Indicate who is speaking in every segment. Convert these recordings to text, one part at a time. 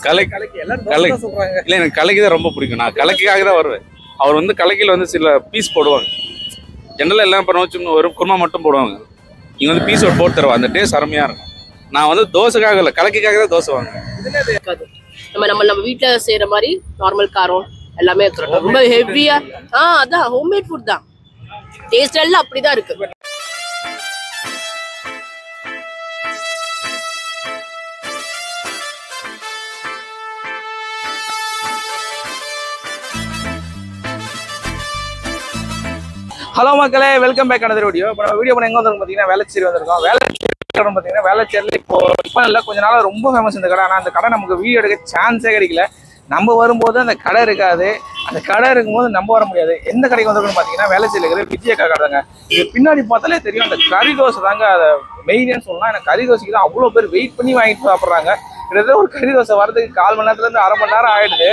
Speaker 1: கலக்கி
Speaker 2: கலக்கி எல்லாரும்
Speaker 1: கலக்கி.
Speaker 2: தோசை தான் சொல்றாங்க
Speaker 1: இல்லை எனக்கு கலக்கி தான் ரொம்ப பிடிக்கும் நான் கலக்கிக்காக தான் வருவேன் அவர் வந்து கலக்கியில் வந்து சில பீஸ் போடுவாங்க ஜென்ரலாக எல்லாம் இப்போ நோச்சு வெறும் குருமா மட்டும் போடுவாங்க இங்கே வந்து பீஸ் போட்டு தருவாங்க அந்த டேஸ்ட் அருமையாக இருக்கும் நான் வந்து தோசைக்காக இல்லை கலக்கிக்காக தான் தோசை வாங்குவேன்
Speaker 3: இருக்காது நம்ம நம்ம நம்ம வீட்ல செய்யற மாதிரி நார்மல் காரம் எல்லாமே இருக்கும் ரொம்ப ஹெவியா ஆ அதான் ஹோம்மேட் ஃபுட் தான் டேஸ்ட் எல்லாம் அப்படிதான் இருக்கு
Speaker 2: ஹலோ மக்களே வெல்கம் பேக் another வீடியோ இப்போ நம்ம வீடியோ பண்ண எங்க வந்திருக்கோம் பார்த்தீங்கன்னா வேளச்சேரி வந்திருக்கோம் வேளச்சேரி கடை பார்த்தீங்கன்னா வேளச்சேரியில் இப்போ இப்போ இல்லை கொஞ்ச நாள் ரொம்ப ஃபேமஸ் இந்த கடை ஆனால் அந்த கடை நமக்கு வீடியோ எடுக்க சான்ஸே கிடைக்கல நம்ம வரும்போது அந்த கடை இருக்காது அந்த கடை இருக்கும்போது நம்ம வர முடியாது எந்த கடைக்கு வந்திருக்கோம்னு பார்த்தீங்கன்னா வேளச்சேரியில் இருக்கிற விஜய கடை தாங்க இது பின்னாடி பார்த்தாலே தெரியும் அந்த கறி தோசை தாங்க அதை மெயின்னு சொல்லலாம் எனக்கு கறி தோசைக்கு தான் அவ்வளோ பேர் வெயிட் பண்ணி வாங்கிட்டு சாப்பிட்றாங்க கிட்டத்தட்ட ஒரு கறி தோசை வரதுக்கு கால் மணி நேரத்துலேருந்து அரை மணி நேரம் ஆயிடுது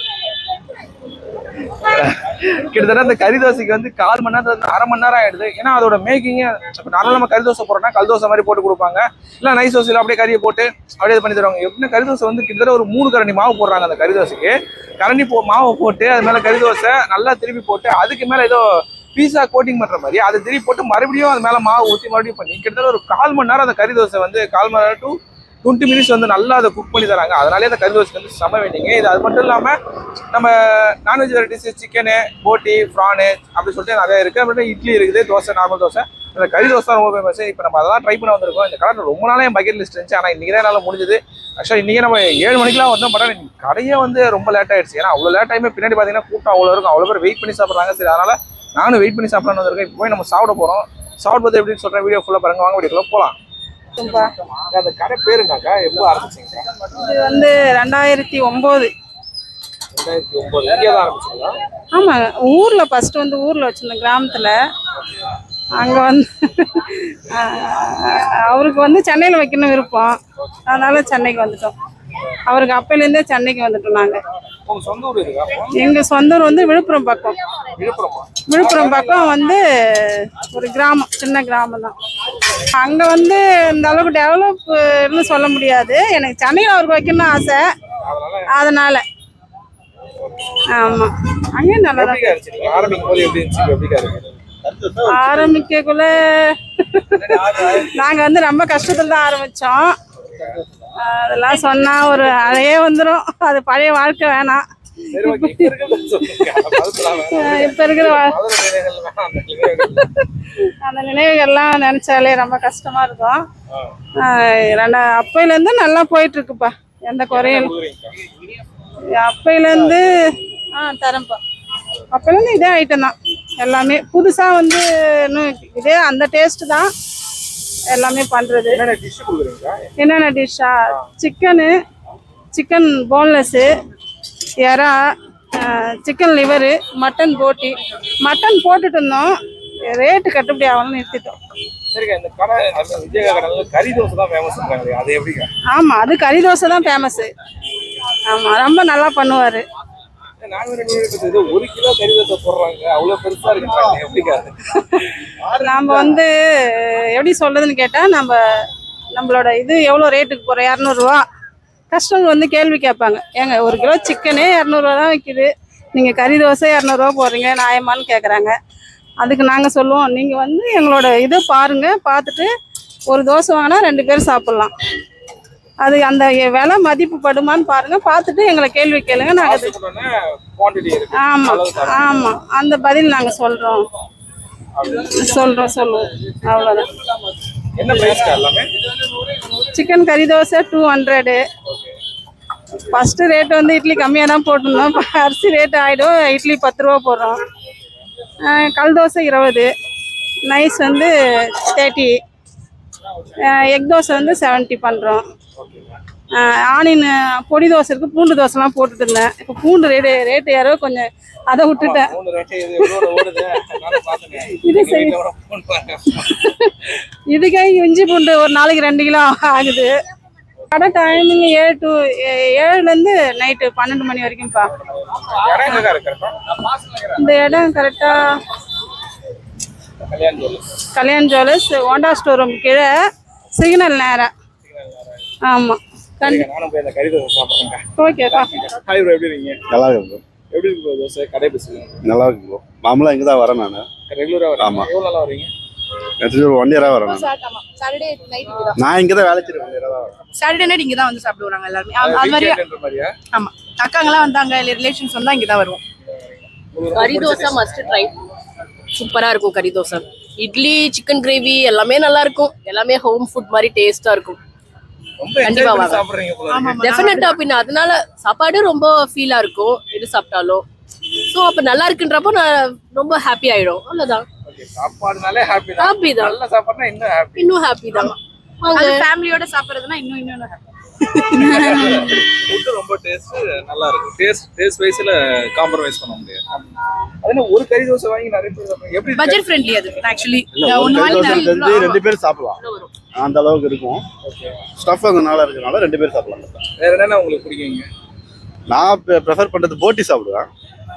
Speaker 2: கிட்டத்தட்ட அந்த கறி தோசைக்கு வந்து கால் மணி நேரத்துல இருந்து அரை மணி நேரம் ஆயிடுது ஏன்னா அதோட மேக்கிங் இப்போ நார்மலாக நம்ம கறி தோசை போடுறோம்னா கல் தோசை மாதிரி போட்டு கொடுப்பாங்க இல்லை நைஸ் தோசையில் அப்படியே கறியை போட்டு அப்படியே இது பண்ணி தருவாங்க எப்படின்னா கறி தோசை வந்து கிட்டத்தட்ட ஒரு மூணு கரண்டி மாவு போடுறாங்க அந்த கறி தோசைக்கு கரண்டி போ மாவை போட்டு அது மேலே கறி தோசை நல்லா திருப்பி போட்டு அதுக்கு மேலே ஏதோ பீஸா கோட்டிங் பண்ற மாதிரி அதை திருப்பி போட்டு மறுபடியும் அது மேலே மாவு ஊற்றி மறுபடியும் பண்ணி கிட்டத்தட்ட ஒரு கால் மணி நேரம் அந்த கறி தோசை வந்து கால் மணி நேரம் டு டுவெண்ட்டி மினிட்ஸ் வந்து நல்லா அதை குக் பண்ணி தராங்க அதனாலே அந்த கறி தோசைக்கு வந்து செம வேண்டிங்க இது அது மட்டும் இல்லாமல் நம்ம நான்வெஜ் வெரைட்டிஸ் சிக்கனு போட்டி ப்ரானு அப்படி சொல்லிட்டு நிறைய இருக்குது அப்புறம் இட்லி இருக்குது தோசை நார்மல் தோசை அந்த கறி தோசை தான் ரொம்ப ஃபேமஸ் இப்போ நம்ம அதெல்லாம் ட்ரை பண்ண வந்திருக்கோம் இந்த கடை ரொம்ப நாளே என் பக்கெட் லிஸ்ட் இருந்துச்சு ஆனால் இன்றைக்கி தான் என்னால் முடிஞ்சது ஆக்சுவலாக இன்றைக்கி நம்ம ஏழு மணிக்கெலாம் வந்தோம் பட் ஆனால் கடையே வந்து ரொம்ப லேட் ஆயிடுச்சு ஏன்னா அவ்வளோ லேட் டைமே பின்னாடி பார்த்தீங்கன்னா கூட்டம் அவ்வளோ இருக்கும் அவ்வளோ பேர் வெயிட் பண்ணி சாப்பிட்றாங்க சரி அதனால் நானும் வெயிட் பண்ணி சாப்பிடலாம்னு வந்திருக்கேன் இப்போ போய் நம்ம சாப்பிட போகிறோம் சாப்பிடுறது எப்படின்னு சொல்கிறேன் வீடியோ ஃபுல்லாக பாருங்க வாங்க வீடியோக்குள்ள போகலாம் அந்த கடை பேருனாக்கா எப்போ ஆரம்பிச்சிங்க
Speaker 4: இது வந்து ரெண்டாயிரத்தி ஒம்பது
Speaker 2: ரெண்டாயிரத்தி ஒன்பது இங்கே தான் ஆரம்பிச்சிங்களா
Speaker 4: ஆமாங்க ஊரில் ஃபஸ்ட்டு வந்து ஊரில் வச்சுருந்தேன் கிராமத்தில் அங்கே வந்து ஆஹ், அவருக்கு வந்து சென்னையில் வைக்கணும் விருப்பம் அதனால் சென்னைக்கு வந்துட்டோம் அவருக்கு அப்பையிலேருந்தே சென்னைக்கு வந்துட்டோம் நாங்கள்
Speaker 2: உங்க சொந்த ஊர் இருக்கா
Speaker 4: எங்கள் சொந்த ஊர் வந்து விழுப்புரம் பக்கம்
Speaker 2: விழுப்புரமா
Speaker 4: விழுப்புரம் பக்கம் வந்து ஒரு கிராமம் சின்ன கிராமம் தான் அங்கே வந்து இந்த அளவுக்கு டெவலப்னு சொல்ல முடியாது எனக்கு சென்னையில் அவருக்கு வைக்கணும்னு ஆசை
Speaker 2: அதனால
Speaker 4: அதனால் ஆமாம் அங்கேயும் நல்லா தான்
Speaker 2: எப்படிக்கா இருந்துச்சு நீங்க ஆரம்பிக்கும் போது எப்படி இருந்துச்சு இப்ப எப்படிக்கா இருக்கு
Speaker 4: ஆரம்பிக்கக்குள்ள நாங்க வந்து ரொம்ப கஷ்டத்துல தான் ஆரம்பிச்சோம் அதெல்லாம் சொன்னா ஒரு அழையே வந்துடும் அது பழைய வாழ்க்கை வேணாம்
Speaker 2: சரி ஓகே இப்ப இருக்கிறது சொல்லுங்க அதுக்கெல்லாம் வேணாம்.
Speaker 4: அஹ் இப்ப இருக்கிற வா-
Speaker 2: மதுரை நிலைகள் வேணாம், அந்த நிலைகள்.
Speaker 4: அந்த நினைவுகள்லாம் நினைச்சாலே ரொம்ப கஷ்டமா இருக்கும்
Speaker 2: ஆ.
Speaker 4: அஹ் ரெண்டா அப்பையில இருந்து நல்லா போயிட்டு இருக்குப்பா எந்த குறையும்
Speaker 2: கொடுக்குறீங்கக்கா.
Speaker 4: அப்பையில இருந்து ஆ தரேன்ப்பா அப்பையில இருந்து இதே ஐட்டம் தான் எல்லாமே புதுசா வந்து இன்னும் இதே அந்த டேஸ்ட் தான் எல்லாமே பண்றது
Speaker 2: என்னென்ன டிஷ் கொடுக்குறீங்கக்கா
Speaker 4: என்னென்ன டிஷ்ஷா சிக்கனு சிக்கன் போன்லெஸ்ஸு எறா சிக்கன் லிவரு மட்டன் போட்டி மட்டன் போட்டுட்டு இருந்தோம் ரேட்டு கட்டுப்படி ஆகணும்னு நிறுத்திட்டோம்
Speaker 2: சரிக்கா இந்த கடை அந்த விஜயகா கடையில் கறி தோசை தான் ஃபேமஸ் இருக்காங்க அது எப்படிக்கா
Speaker 4: ஆமாம் அது கறி தோசை தான் ஃபேமஸ்ஸு ஆமாம் ரொம்ப நல்லா பண்ணுவார்
Speaker 2: நாங்க ரெண்டு பேரும் ஏதோ ஒரு கிலோ கறி தோசை போடுறாங்க அவ்வளவு பெருசா இருக்கு எப்படிக்கா அது
Speaker 4: நாம் வந்து எப்படி சொல்றதுன்னு கேட்டால் நம்ம நம்மளோட இது எவ்வளோ ரேட்டுக்கு போகிறோம் இரநூறுவா கஸ்டமர் வந்து கேள்வி கேட்பாங்க ஏங்க ஒரு கிலோ சிக்கனே இரநூறுவா தான் விற்கிது நீங்கள் கறி தோசை இரநூறுவா போடுறீங்க நியாயமான்னு கேட்குறாங்க அதுக்கு நாங்கள் சொல்லுவோம் நீங்கள் வந்து எங்களோட இதை பாருங்கள் பார்த்துட்டு ஒரு தோசை வாங்கினா ரெண்டு பேர் சாப்பிட்லாம் அது அந்த விலை மதிப்பு படுமான்னு பாருங்கள் பார்த்துட்டு எங்களை கேள்வி கேளுங்க நாங்கள் அது
Speaker 2: குவான்டிட்டி இருக்கு
Speaker 4: ஆமாம் ஆமாம் அந்த பதில் நாங்கள் சொல்கிறோம் சொல்கிறோம் சொல்லுவோம் அவ்வளோதான்
Speaker 2: என்ன பிரைஸ்க்கா எல்லாமே
Speaker 4: சிக்கன் கறி dosa two hundred first rate வந்து இட்லி கம்மியாக தான் போட்டிருந்தோம் இப்ப அரிசி ரேட் ஆகிடும் இட்லி பத்து ரூபா போடுறோம் அஹ் கல் தோசை இருபது நைஸ் வந்து தேர்ட்டி எக் தோசை வந்து செவன்ட்டி பண்ணுறோம் ஆனியன் பொடி தோசை இருக்குது பூண்டு தோசைலாம் போட்டுட்டு இருந்தேன் இப்போ பூண்டு ரேட்டு ரேட்டு யாரோ கொஞ்சம் அதை விட்டுட்டேன்
Speaker 2: மூணு ரேட்டு இது எவ்வளோ ஓடுது நானும் பார்த்தேன்
Speaker 4: இது சரி
Speaker 2: வீட்டுல வர phone பண்ணேன்.
Speaker 4: இதுக்கே இஞ்சி பூண்டு ஒரு நாளைக்கு ரெண்டு கிலோ ஆகுது கடை டைமிங் ஏழு டு ஏழுலேருந்து நைட்டு பன்னெண்டு மணி வரைக்கும்ப்பா
Speaker 2: இடம் எங்கக்கா இருக்கு correct ஆ?
Speaker 4: இந்த இடம் கரெக்டாக
Speaker 2: Kalyan jewellers
Speaker 4: Kalyan jewellers Honda store room கீழே சிக்னல் நேரம் ஆமாம்
Speaker 2: சரிங்க, நானும் போய் அந்த கறி தோசை சாப்பிட்றேங்க
Speaker 4: ஓகேப்பா
Speaker 2: ஹாய் ப்ரோ எப்படி இருக்கீங்க
Speaker 5: நல்லா இருக்கு ப்ரோ
Speaker 2: எப்படி இருக்கு ப்ரோ தோசை கடை பேசுங்க
Speaker 5: நல்லா இருக்கு ப்ரோ மாமலாம் இங்கே தான் வரேன் நான்
Speaker 2: ரெகுலரா வரீங்க
Speaker 5: ஆமா.
Speaker 2: எவ்வளவு நாளா வரீங்க
Speaker 5: நெக்ஸ்ட் ஒரு ஒன் இயராக வரேன் நான்
Speaker 6: சாட்டர்டே நைட்
Speaker 5: நான் இங்கே தான் வேலை செய்கிறேன் ஒன் இயராக தான் வரேன்
Speaker 6: சாட்டர்டே நைட் இங்க தான் வந்து சாப்பிடுவாங்க எல்லாருமே அது- அது மாதிரி
Speaker 2: வீக்கெண்ட்ன்ற மாதிரியா
Speaker 6: ஆமா அக்காங்கெல்லாம் வந்தாங்க இல்ல ரிலேஷன்ஸ் வந்தா இங்க தான் வருவோம்
Speaker 2: உங்களுக்கு ரொம்ப
Speaker 3: கறி
Speaker 2: பிடிச்ச
Speaker 3: தோசை மஸ்ட் ட்ரை சூப்பரா இருக்கும் கறி தோசை இட்லி சிக்கன் கிரேவி எல்லாமே நல்லா இருக்கும் எல்லாமே ஹோம் ஃபுட் மாதிரி டேஸ்டா இருக்கும்
Speaker 2: ரொம்ப என்ஜாய்
Speaker 3: கண்டிப்பா
Speaker 2: பண்ணி
Speaker 3: வாங்க.
Speaker 2: சாப்பிடுறீங்க போல
Speaker 6: ஆமா
Speaker 2: இருக்கு.
Speaker 3: டெஃபினட்டா பின்ன அதனால சாப்பாடு ரொம்ப ஃபீலா இருக்கும் எது சாப்பிட்டாலும் ஸோ அப்ப நல்லா இருக்குன்றப்போ நான் ரொம்ப ஹாப்பி ஆயிடும் அவ்வளவுதான்
Speaker 2: Okay, சாப்பாடுனாலே ஹாப்பி தான்
Speaker 3: ஹாப்பி தான்
Speaker 2: நல்ல சாப்பாடுனா இன்னும் ஹாப்பி
Speaker 3: இன்னும் ஹாப்பி தான் வாங்க.
Speaker 6: அது ஃபேமிலியோட சாப்பிடுறதுனா இன்னும் இன்னும் happy.
Speaker 2: ஃபுட்டு ரொம்ப டேஸ்ட் நல்லா இருக்கும் டேஸ்ட் டேஸ்ட் வைஸ்ல காம்ப்ரமைஸ் பண்ண முடியாது அதனால ஒரு கறி தோசை வாங்கி நிறைய பேர் சாப்பிடுறாங்க. எப்படி
Speaker 6: பட்ஜெட் ஃப்ரெண்ட்லி அது ஆக்சுவலி
Speaker 5: இல்லை ஒரு
Speaker 6: ஒன்னு
Speaker 5: கறி
Speaker 6: வாங்கி
Speaker 5: தோசை
Speaker 6: நான்
Speaker 5: தெரிஞ்சு
Speaker 6: இவ்வளவு-
Speaker 5: ரெண்டு பேர் சாப்பிடலாம் அந்த அளவுக்கு இருக்கும் ஸ்டஃப் அங்கே நல்லா இருக்கனால ரெண்டு பேர் சாப்பிடலாம்
Speaker 2: வேற என்னென்ன உங்களுக்கு பிடிக்குங்க
Speaker 5: நான் ப்ரிஃபர் பண்ணுறது போட்டி சாப்பிடுவேன்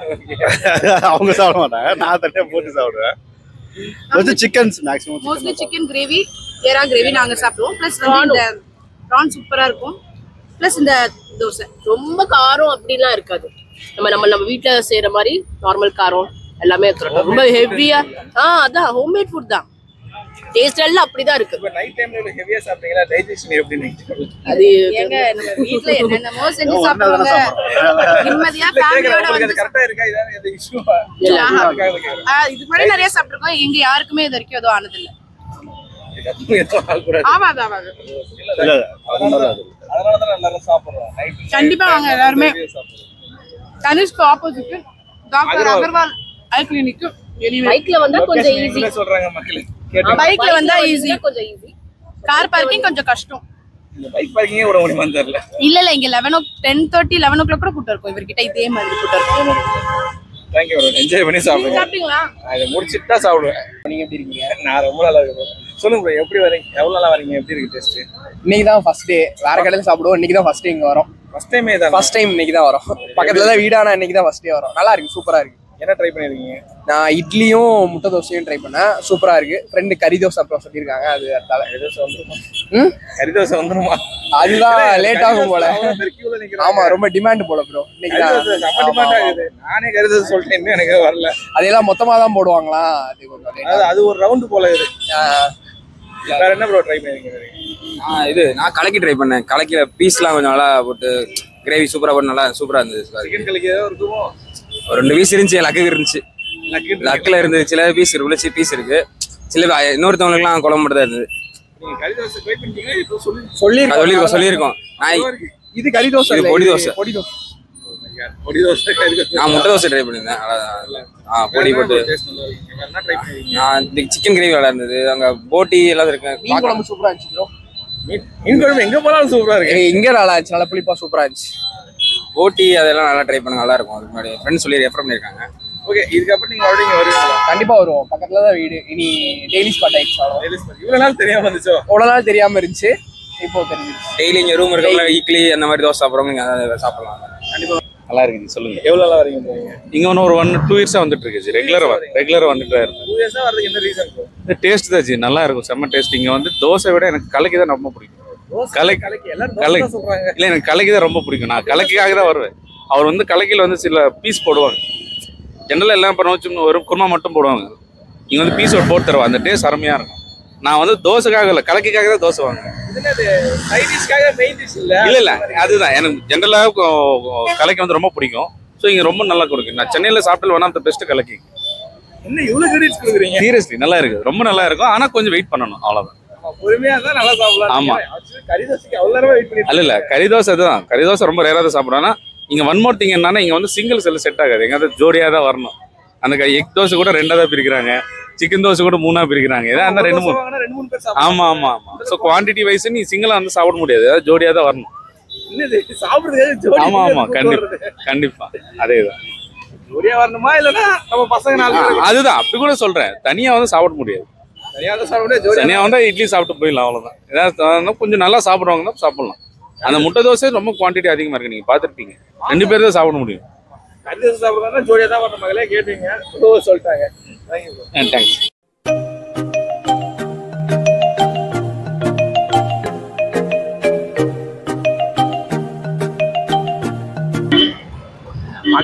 Speaker 5: அவங்க சாப்பிட மாட்டாங்க நான் தனியாக போட்டி சாப்பிடுவேன் கொஞ்சம் chickens maximum
Speaker 6: mostly chicken gravy எறா கிரேவி நாங்க சாப்பிடுவோம் ப்ளஸ் வந்து இந்த ப்ரான் சூப்பரா இருக்கும் ப்ளஸ் இந்த தோசை
Speaker 3: ரொம்ப காரம் அப்படிலாம் இருக்காது நம்ம நம்ம நம்ம வீட்ல செய்யற மாதிரி நார்மல் காரம் எல்லாமே இருக்கும் ரொம்ப ஹெவியா ஆ அதான் ஹோம்மேட் ஃபுட் தான் டேஸ்ட் எல்லாம் அப்படிதான் இருக்கு
Speaker 2: இப்போ நைட் டைம்ல இவ்வளவு ஹெவியா சாப்பிட்டீங்களா டைஜஷன் எப்படி நினைக்கிறீங்க
Speaker 3: அது
Speaker 6: எங்க நம்ம வீட்ல என்னென்னமோ செஞ்சு சாப்பிடுவாங்க நிம்மதியா ஃபேமிலியோட
Speaker 2: உங்களுக்கு
Speaker 6: வந்து
Speaker 2: அது கரெக்டா இருக்கா இதான் இந்த இஷ்யூ
Speaker 3: இல்ல.
Speaker 2: அதுக்காக கேக்குறேன்.
Speaker 6: ஆ, இதுக்கு முன்னாடி நிறைய சாப்பிட்டுருக்கோம் எங்க யாருக்குமே இது வரைக்கும் எதுவும் ஆனதில்ல
Speaker 2: இது எதுவும் ஆகக்கூடாது.
Speaker 6: ஆவாது ஆவாது
Speaker 2: இல்ல,
Speaker 5: இல்லை
Speaker 2: அதனாலதான் அதனாலதான் எல்லாரும் சாப்பிடுறோம் Night time
Speaker 6: கண்டிப்பா
Speaker 2: time
Speaker 6: வாங்க எல்லாருமே.
Speaker 2: நிறைய சாப்பிடுறோம்.
Speaker 6: தனுஷ்க்கு opposite doctor Agarwal eye clinic
Speaker 3: பைக்ல வந்தா கொஞ்சம்
Speaker 2: Location
Speaker 3: ஈஸி
Speaker 2: என்ன சொல்றாங்க மக்கள் கேட்டு
Speaker 6: பைக்ல வந்தா ஈஸி
Speaker 3: கொஞ்சம் ஈஸி
Speaker 6: கார் பார்க்கிங் கொஞ்சம் கஷ்டம்
Speaker 2: இந்த பைக் பார்க்கிங்கே விட முடியுமா தெரியல
Speaker 6: இல்ல இல்ல இங்க eleven o ten thirty eleven o'clock கூட கூட்டம் இருக்கும் இவர்கிட்ட இதே மாதிரி கூட்டம் இருக்கும்
Speaker 2: தேங்க்யூ என்ஜாய் பண்ணி சாப்பிடுங்க
Speaker 6: சாப்பிட்டீங்களா
Speaker 2: நான் இதை முடிச்சிட்டு தான் சாப்பிடுவேன் நீங்க எப்படி இருக்கீங்க நான் ரொம்ப நல்லா இருக்கேன் சொல்லுங்க bro, எப்படி வரீங்க எவ்வளவு நாளா வரீங்க எப்படி இருக்கு டேஸ்ட்
Speaker 7: இன்னைக்கு தான் ஃபர்ஸ்ட் டே வேற கடையில சாப்பிடுவோம் இன்னைக்கு தான் ஃபர்ஸ்ட் டே இங்க வரோம்
Speaker 2: ஃபர்ஸ்ட் டைமே தான்
Speaker 7: ஃபர்ஸ்ட் டைம் இன்னைக்கு தான் வரோம் பக்கத்துல தான் வீடானா இன்னைக்கு தான் ஃபர்ஸ்ட் டே வரோம் நல்லா இருக்கு சூப்பரா இருக்கு
Speaker 2: என்ன ட்ரை பண்ணிருக்கீங்க
Speaker 7: நான் இட்லியும் முட்டை தோசையும் ட்ரை பண்ணேன் சூப்பரா இருக்கு ஃப்ரெண்டு கறி தோசை அப்புறம் சொல்லியிருக்காங்க அது அதனால
Speaker 2: கறி தோசை வந்துருமா
Speaker 7: ம்
Speaker 2: கறி தோசை வந்துருமா
Speaker 7: அதுதான் லேட் ஆகும் போல
Speaker 2: அவ்வளவு பேர் queueல நிக்கிறாங்க.
Speaker 7: ஆமா ரொம்ப டிமாண்ட் போல ப்ரோ இன்னைக்கு
Speaker 2: கறி
Speaker 7: தான்
Speaker 2: தோசை செம்ம
Speaker 7: ஆமா,
Speaker 2: demand
Speaker 7: ஆமா.
Speaker 2: ஆகுது. நானே கறி தோசை சொல்லிட்டேன் இன்னும் எனக்கு வரல
Speaker 7: அதெல்லாம் மொத்தமா தான் போடுவாங்களா அது கொஞ்சம் late
Speaker 2: அதாவது அது ஒரு ரவுண்டு போல இது
Speaker 7: ஆகும்.
Speaker 2: வேற என்ன ப்ரோ ட்ரை பண்ணிருக்கீங்க
Speaker 8: ஆ இது நான் கலக்கி ட்ரை பண்ணேன் கலக்கில பீஸ்லாம் கொஞ்சம் நல்லா போட்டு கிரேவி சூப்பரா போட்டு நல்லா சூப்பரா இருந்தது
Speaker 2: சிக்கன் கலக்கி ஏதாவது இருக்குமோ
Speaker 8: ஒரு ரெண்டு பீஸ் இருந்துச்சு லக்கு இருந்துச்சு
Speaker 2: லக்கு
Speaker 8: லக்கில் இருந்து சில பீஸ் இருக்கு பீஸ் இருக்கு சில இன்னொருத்தவங்களுக்குலாம் குழம்பு மட்டும் தான் இருந்தது
Speaker 2: நீங்க கறி தோசை ட்ரை பண்ணிட்டீங்க இப்போ சொல்லி
Speaker 8: அது
Speaker 7: சொல்லியிருக்கோம்
Speaker 8: சொல்லியிருக்கோம் சொல்லியிருக்கோம் நான்
Speaker 7: இது கறி தோசை
Speaker 8: இது
Speaker 7: இல்ல,
Speaker 8: பொடி
Speaker 7: இது
Speaker 8: தோசை.
Speaker 7: பொடி தோசை
Speaker 2: பொடி தோசை கறி தோசை
Speaker 8: நான் முட்டை தோசை ட்ரை பண்ணியிருந்தேன் நல்லா- ஆ பொடி போட்டு
Speaker 2: என்ன ட்ரை பண்ணிருக்கீங்க
Speaker 8: நான் இந்த சிக்கன் கிரேவி நல்லா இருந்தது அங்க போட்டி எல்லாம் இருக்கு
Speaker 7: மீன் குழம்பு சூப்பரா இருந்துச்சு ப்ரோ
Speaker 2: மீன் மீன் குழம்பு எங்க போனாலும் சூப்பரா இருக்கு
Speaker 7: இங்க நல்லா இருந்துச்சு நல்லா புளிப்பா சூப்பரா இருந்துச்சு
Speaker 8: போட்டி அதெல்லாம் நல்லா ட்ரை பண்ண நல்லா இருக்கும் அதுக்கு முன்னாடி ஃப்ரெண்ட்ஸ் சொல்லி ரெஃபர் பண்ணியிருக்காங்க
Speaker 2: ஓகே இதுக்கப்புறம் நீங்க மறுபடியும் இங்க வருவீங்களா
Speaker 7: கண்டிப்பா வருவோம் பக்கத்துல தான் வீடு இனி டெய்லி ஸ்பாட் ஆயிடுச்சு அவ்வளவுதான்.
Speaker 2: Release பண்ணி- இவ்வளவு நாள் தெரியாம வந்துச்சோ
Speaker 7: அவ்வளவு நாள் தெரியாம இருந்துச்சு இப்போ தெரிஞ்சிருச்சு
Speaker 8: டெய்லி இங்கே ரூம் இருக்கவங்க வீக்லி அந்த மாதிரி தோசை சாப்பிட்றவங்க நீங்கள் அதை சாப்பிடலாம்
Speaker 1: நல்லா இருக்குங்க சொல்லுங்க
Speaker 2: எவ்வளவு நாளா வரீங்க போறீங்க
Speaker 1: இங்க ஒன்று ஒரு ஒன் டூ இயர்ஸா வந்துட்டு இருக்கு ரெகுலரா ரெகுலரா வந்துட்டு தான் இருக்கு
Speaker 2: டூ இயர்ஸா வரதுக்கு என்ன ரீசன்
Speaker 1: இந்த டேஸ்ட் தான் ஜி நல்லா இருக்கும் செம்ம டேஸ்ட் இங்க வந்து தோசை விட எனக்கு கலக்கி தான் ரொம்ப பிடிக்கும் கலக்கி
Speaker 2: கலக்கி எல்லாரும்
Speaker 1: கலக்கி.
Speaker 2: தோசை தான் சொல்றாங்க
Speaker 1: இல்ல எனக்கு கலக்கி தான் ரொம்ப பிடிக்கும் நான் கலக்கிக்காக தான் வருவேன் அவர் வந்து கலக்கில வந்து சில பீஸ் போடுவாங்க ஜெனரலாக எல்லாம் பண்ண வச்சு வெறும் குருமா மட்டும் போடுவாங்க இங்க வந்து பீஸ் போட்டு தருவாங்க அந்த டேஸ்ட் அருமையா இருக்கும் நான் வந்து தோசைக்காக இல்லை கலக்கிக்காக தான் தோசை வாங்குவேன்
Speaker 2: சைட் டிஷ்காக மெயின் டிஷ் இல்ல
Speaker 1: இல்ல இல்ல அதுதான் எனக்கு ஜென்ரலாக கலக்கி வந்து ரொம்ப பிடிக்கும் ஸோ இங்க ரொம்ப நல்லா கொடுக்கும் நான் சென்னையில சாப்பிட்டு ஒன் ஆஃப் த பெஸ்ட் கலக்கி
Speaker 2: என்ன இவ்வளவு கிரெடிட்ஸ் கொடுக்குறீங்க
Speaker 1: சீரியஸ்லி நல்லா இருக்கு ரொம்ப நல்லா இருக்கும் ஆனா கொஞ்சம் வெயிட் பண்ணணும் அவ்வளவுதான்
Speaker 2: ஆமா, பொறுமையா தான் நல்லா சாப்பிடலாம்
Speaker 1: ஆமா.
Speaker 2: Actually, கறி தோசைக்கு அவ்வளவு நேரம் வெயிட் பண்ணி
Speaker 1: அல்ல இல்ல கறி தோசை தான் கறி தோசை ரொம்ப ரேராக தான் சாப்பிடுவேன் இங்க ஒன் மோர் திங் என்னன்னா இங்க வந்து சிங்கிள் செல் செட் ஆகாது எங்க ஜோடியா தான் வரணும் அந்த எக் தோசை கூட ரெண்டா தான் பிரிக்கிறாங்க சிக்கன் தோசை கூட மூணா பிரிக்கிறாங்க ஏதா அந்த ரெண்டு மூணு
Speaker 2: வாங்கினா ரெண்டு மூணு பேர்
Speaker 1: ஆமா ஆமா ஆமா ஸோ குவான்டிட்டி வைஸ் நீ சிங்கிளா வந்து சாப்பிட முடியாது ஏதாவது ஜோடியா தான் வரணும்
Speaker 2: என்னது சாப்பிடுறதுக்காக ஜோடி
Speaker 1: ஆமா ஆமா
Speaker 2: கூட்டு
Speaker 1: கண்டிப்பா
Speaker 2: வர்றது.
Speaker 1: கண்டிப்பா அதேதான்
Speaker 2: ஜோடியா வரணுமா இல்லனா நம்ம பசங்க நாலு
Speaker 1: ஆ,
Speaker 2: பேர்
Speaker 1: அதுதான் அப்படி கூட சொல்றேன் தனியா வந்து சாப்பிட முடியாது
Speaker 2: தனியா தான் சாப்பிட முடியாது, ஜோடியா
Speaker 1: தனியா வந்தா இட்லி சாப்பிட்டு போயிடலாம் அவ்வளவுதான் ஏதாவது கொஞ்சம் நல்லா சாப்பிடுவாங்கன்னா சாப்பிடலாம் அந்த முட்டை தோசை ரொம்ப குவான்டிட்டி அதிகமா இருக்கு நீங்க பாத்திருப்பீங்க ரெண்டு பேர் தான் சாப்பிட முடியும்
Speaker 2: கறி தோசை சாப்பிடுறதா ஜோடியா தான் வரணும் மகளே கேட்டீங்க ஓ சொல்லிட்டாங்க தேங்க்யூ
Speaker 1: தேங்க்ஸ்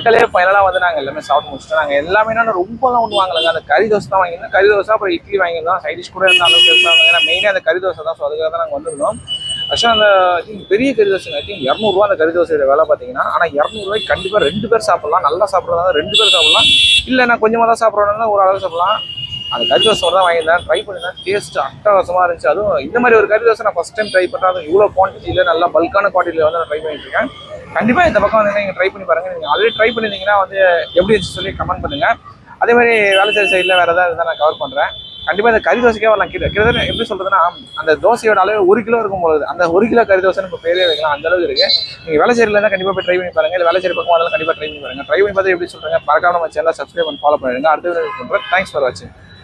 Speaker 2: மக்களே ஃபைனலாக வந்து நாங்கள் எல்லாமே சாப்பிட்டு முடிச்சிட்டோம் நாங்கள் எல்லாமே என்ன ரொம்பலாம் ஒன்று வாங்கலைங்க அந்த கறி தோசை தான் வாங்கியிருந்தோம் கறி தோசை அப்புறம் இட்லி வாங்கியிருந்தோம் சைட் டிஷ் கூட இருந்த அளவுக்கு பெருசாக ஏன்னா மெயினாக அந்த கறி தோசை தான் ஸோ அதுக்காக தான் நாங்கள் வந்திருந்தோம் ஆக்சுவலாக அந்த I think பெரிய கறி தோசை ஐ திங்க் இரநூறுவா அந்த கறி தோசையோட விலை பார்த்தீங்கன்னா ஆனால் இரநூறுவாய்க்கு கண்டிப்பாக ரெண்டு பேர் சாப்பிடலாம் நல்லா சாப்பிட்றதா ரெண்டு பேர் சாப்பிடலாம் இல்லை நான் கொஞ்சமாக தான் சாப்பிட்றோன்னா ஒரு அளவு சாப்பிடலாம் அந்த கறி தோசை தான் வாங்கியிருந்தேன் ட்ரை பண்ணியிருந்தேன் டேஸ்ட் அட்டகாசமாக இருந்துச்சு அதுவும் இந்த மாதிரி ஒரு கறி தோசை நான் ஃபஸ்ட் டைம் ட்ரை பண்ணுறேன் அதுவும் இவ்வளோ குவான்டிட்டியில் நல்லா பல்கான குவான்டிட்டியில் வந்து நான் ட்ரை பண்ணிட்டு இருக்கேன் கண்டிப்பாக இந்த பக்கம் வந்து நீங்கள் ட்ரை பண்ணி பாருங்க நீங்கள் ஆல்ரெடி ட்ரை பண்ணியிருந்தீங்கன்னா வந்து எப்படி இருந்துச்சு சொல்லி கமெண்ட் பண்ணுங்க அதே மாதிரி வேலைச்சேரி சைடில் வேறு ஏதாவது இருந்தால் நான் கவர் பண்ணுறேன் கண்டிப்பாக இந்த கறி தோசைக்கே வரலாம் கிட்ட கிட்டத்தட்ட எப்படி சொல்றதுன்னா அந்த தோசையோட அளவு ஒரு கிலோ இருக்கும் பொழுது அந்த ஒரு கிலோ கறி தோசைன்னு இப்போ பேரே வைக்கலாம் அந்த அளவுக்கு இருக்கு நீங்கள் வேலைச்சேரியில் இருந்தால் கண்டிப்பாக போய் ட்ரை பண்ணி பாருங்க இல்லை வேலைச்சேரி பக்கம் அதெல்லாம் கண்டிப்பாக ட்ரை பண்ணி பாருங்க ட்ரை பண்ணி பார்த்து எப்படி சொல்றாங்க மறக்காம நம்ம சேனலை சப்ஸ்கிரைப் பண்ணி ஃபாலோ பண்ணிடுங்க அடுத்த வீடியோ பண்ணுறேன் தேங்க்ஸ் ஃபார் வாட்சிங்